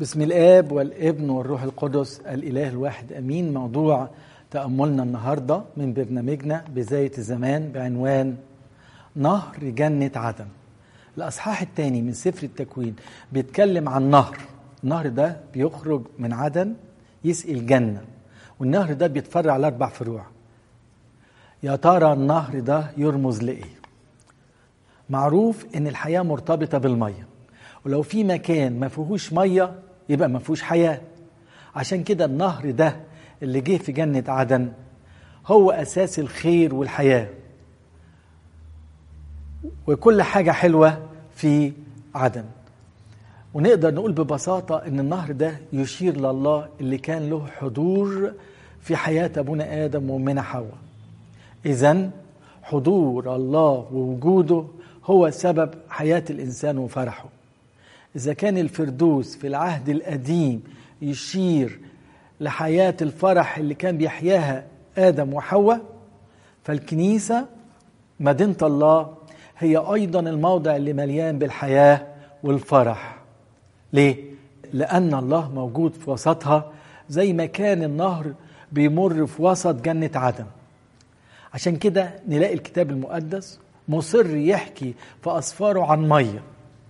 بسم الاب والابن والروح القدس الاله الواحد امين موضوع تاملنا النهارده من برنامجنا بدايه الزمان بعنوان نهر جنه عدن الاصحاح الثاني من سفر التكوين بيتكلم عن نهر النهر ده بيخرج من عدن يسقي الجنه والنهر ده بيتفرع لاربع فروع يا ترى النهر ده يرمز لايه معروف ان الحياه مرتبطه بالميه ولو في مكان ما فيهوش ميه يبقى ما فيهوش حياه عشان كده النهر ده اللي جه في جنه عدن هو اساس الخير والحياه وكل حاجه حلوه في عدن ونقدر نقول ببساطه ان النهر ده يشير لله اللي كان له حضور في حياه ابونا ادم وامنا حواء اذا حضور الله ووجوده هو سبب حياه الانسان وفرحه إذا كان الفردوس في العهد القديم يشير لحياة الفرح اللي كان بيحياها آدم وحواء فالكنيسة مدينة الله هي أيضا الموضع اللي مليان بالحياة والفرح ليه؟ لأن الله موجود في وسطها زي ما كان النهر بيمر في وسط جنة عدن عشان كده نلاقي الكتاب المقدس مصر يحكي في أسفاره عن ميه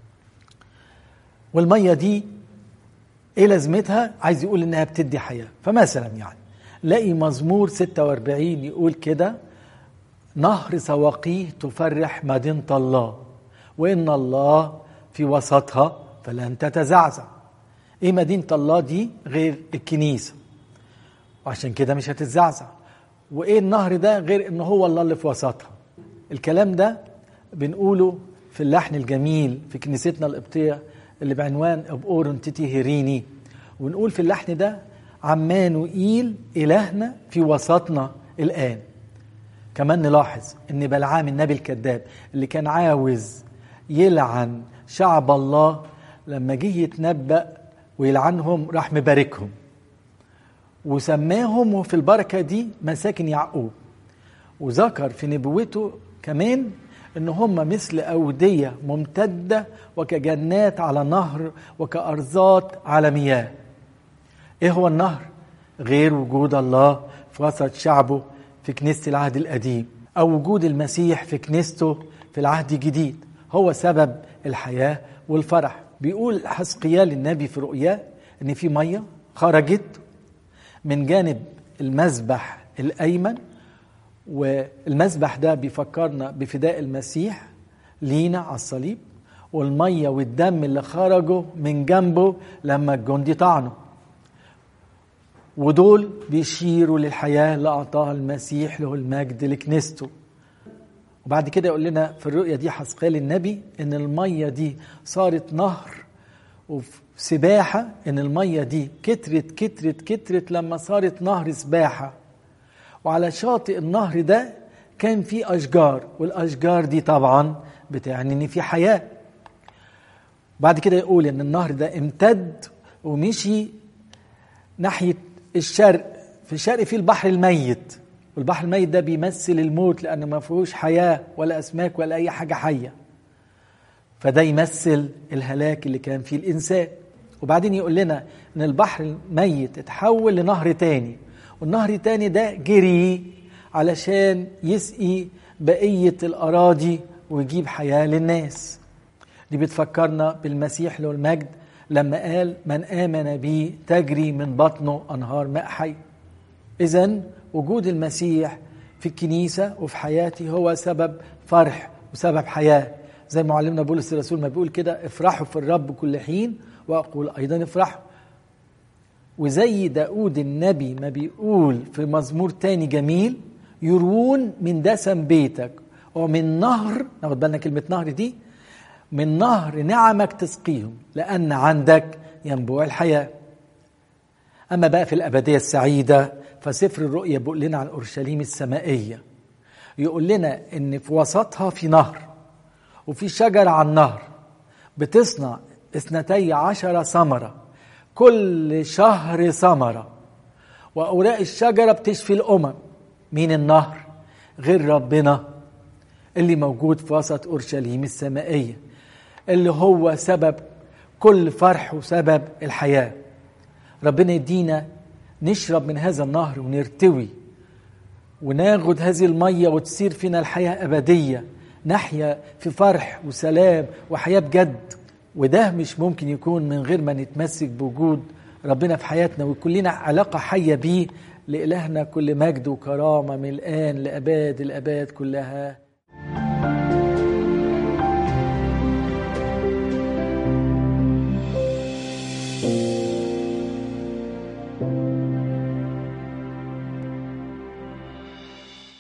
والميه دي ايه لازمتها عايز يقول انها بتدي حياه فمثلا يعني لاقي مزمور 46 يقول كده نهر سواقيه تفرح مدينه الله وان الله في وسطها فلن تتزعزع ايه مدينه الله دي غير الكنيسه وعشان كده مش هتتزعزع وايه النهر ده غير ان هو الله اللي في وسطها الكلام ده بنقوله في اللحن الجميل في كنيستنا القبطيه اللي بعنوان أبقورن تيتي هيريني ونقول في اللحن ده عمانوئيل إلهنا في وسطنا الآن كمان نلاحظ ان بلعام النبي الكذاب اللي كان عاوز يلعن شعب الله لما جه يتنبأ ويلعنهم راح مباركهم وسماهم وفي البركة دي مساكن يعقوب وذكر في نبوته كمان ان هم مثل اوديه ممتده وكجنات على نهر وكارزات على مياه ايه هو النهر غير وجود الله في وسط شعبه في كنيسه العهد القديم او وجود المسيح في كنيسته في العهد الجديد هو سبب الحياه والفرح بيقول حسقيال النبي في رؤياه ان في ميه خرجت من جانب المذبح الايمن والمذبح ده بيفكرنا بفداء المسيح لينا على الصليب والميه والدم اللي خرجوا من جنبه لما الجندي طعنه ودول بيشيروا للحياه اللي اعطاها المسيح له المجد لكنيسته وبعد كده يقول لنا في الرؤيه دي حسقال النبي ان الميه دي صارت نهر وسباحه ان الميه دي كترت كترت كترت لما صارت نهر سباحه وعلى شاطئ النهر ده كان في أشجار والأشجار دي طبعا بتعني إن في حياة بعد كده يقول إن النهر ده امتد ومشي ناحية الشرق في الشرق في البحر الميت والبحر الميت ده بيمثل الموت لأنه ما فيهوش حياة ولا أسماك ولا أي حاجة حية فده يمثل الهلاك اللي كان فيه الإنسان وبعدين يقول لنا إن البحر الميت اتحول لنهر تاني والنهر التاني ده جري علشان يسقي بقية الأراضي ويجيب حياة للناس دي بتفكرنا بالمسيح له المجد لما قال من آمن بي تجري من بطنه أنهار ماء حي إذا وجود المسيح في الكنيسة وفي حياتي هو سبب فرح وسبب حياة زي ما علمنا بولس الرسول ما بيقول كده افرحوا في الرب كل حين وأقول أيضا افرحوا وزي داود النبي ما بيقول في مزمور تاني جميل يروون من دسم بيتك ومن نهر ناخد بالنا كلمة نهر دي من نهر نعمك تسقيهم لأن عندك ينبوع الحياة أما بقى في الأبدية السعيدة فسفر الرؤيا بيقول لنا عن أورشليم السمائية يقول لنا إن في وسطها في نهر وفي شجرة على النهر بتصنع اثنتي عشر ثمره كل شهر ثمرة وأوراق الشجرة بتشفي الأمم مين النهر غير ربنا اللي موجود في وسط أورشليم السمائية اللي هو سبب كل فرح وسبب الحياة ربنا يدينا نشرب من هذا النهر ونرتوي وناخد هذه المية وتصير فينا الحياة أبدية نحيا في فرح وسلام وحياة بجد وده مش ممكن يكون من غير ما نتمسك بوجود ربنا في حياتنا ويكون لنا علاقة حية بيه لإلهنا كل مجد وكرامة من الآن لأباد الأباد كلها